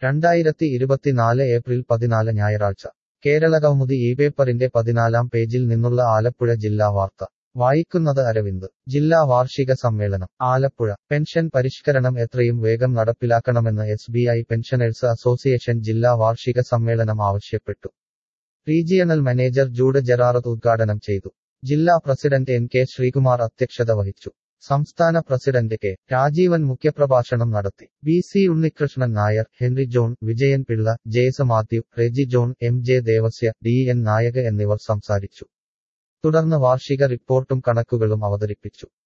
രണ്ടായിരത്തി ഇരുപത്തിനാല് ഏപ്രിൽ പതിനാല് ഞായറാഴ്ച കേരളകൗമുദി ഈ പേപ്പറിന്റെ പതിനാലാം പേജിൽ നിന്നുള്ള ആലപ്പുഴ ജില്ലാ വാർത്ത വായിക്കുന്നത് അരവിന്ദ് ജില്ലാ വാർഷിക സമ്മേളനം ആലപ്പുഴ പെൻഷൻ പരിഷ്കരണം എത്രയും വേഗം നടപ്പിലാക്കണമെന്ന് S B I pensioners association ജില്ലാ വാർഷിക സമ്മേളനം ആവശ്യപ്പെട്ടു റീജിയണൽ മാനേജർ ജൂഡ് ജെറാറത്ത് ഉദ്ഘാടനം ചെയ്തു ജില്ലാ പ്രസിഡന്റ് എൻ കെ ശ്രീകുമാർ അധ്യക്ഷത വഹിച്ചു സംസ്ഥാന പ്രസിഡന്റ് കെ രാജീവൻ മുഖ്യപ്രഭാഷണം നടത്തി B C Unnikrishnan Nair Henry John Vijayan Pillai Jace Mathew Reji John M J Devasya D N Nayaka എന്നിവർ സംസാരിച്ചു തുടർന്ന് വാർഷിക റിപ്പോർട്ടും കണക്കുകളും അവതരിപ്പിച്ചു